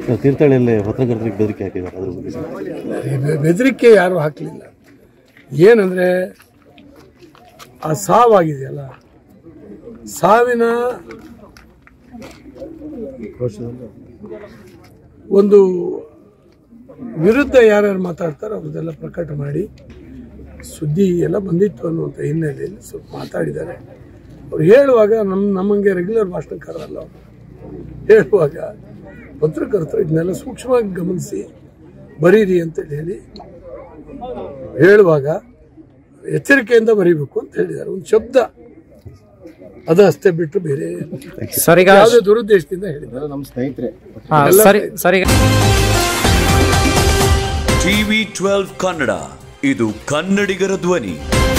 ತೀರ್ಥಹಳ್ಳಿಯಲ್ಲಿ ಪತ್ರಕರ್ತರಿಗೆ ಬೆದರಿಕೆ ಹಾಕಿದ್ದಾರೆ ಅದ್ರ ಬಗ್ಗೆ ಸರ್. ಬೆ- ಬೆದರಿಕೆ ಯಾರು ಹಾಕಲಿಲ್ಲ ಏನಂದ್ರೆ ಆ ಸಾವಾಗಿದೆಯಲ್ಲ ಸಾವಿನ ಒಂದು ವಿರುದ್ಧ ಯಾರ್ಯಾರು ಮಾತಾಡ್ತಾರೋ ಅವ್ರದ್ದೆಲ್ಲ ಪ್ರಕಟ ಮಾಡಿ ಸುದ್ದಿ ಎಲ್ಲ ಬಂದಿತ್ತು ಅನ್ನುವಂಥ ಹಿನ್ನೆಲೆಯಲ್ಲಿ ಸ್ವಲ್ಪ ಮಾತಾಡಿದ್ದಾರೆ ಅವ್ರು ಹೇಳುವಾಗ ನಮ್ಮ ನಮ್ಮಂಗೆ ರೆಗ್ಯುಲರ್ ಭಾಷಣಕಾರರಲ್ಲ ಅವರು ಹೇಳುವಾಗ ಪತ್ರಕರ್ತರು ಇದನ್ನೆಲ್ಲ ಸೂಕ್ಷ್ಮವಾಗಿ ಗಮನಿಸಿ ಬರೀರಿ ಅಂತೇಳಿ ಹೇಳಿ ಹೇಳುವಾಗ ಎಚ್ಚರಿಕೆಯಿಂದ ಬರೀಬೇಕು ಅಂತ ಹೇಳಿದ್ದಾರೆ ಒಂದು ಶಬ್ದ ಅದು ಅಷ್ಟೇ ಬಿಟ್ಟು ಬೇರೆ ಸರ್ ಈಗ ಯಾವುದೇ ದುರುದ್ದೇಶದಿಂದ ಹೇಳಿದ್ದಾರೆ ನಮ್ಮ ಸ್ನೇಹಿತರೆ ಹಾ, ಸರಿ ಸರಿ ಈಗ ಟಿವಿ ಟ್ವೆಲ್ವ್ ಕನ್ನಡ ಇದು ಕನ್ನಡಿಗರ ಧ್ವನಿ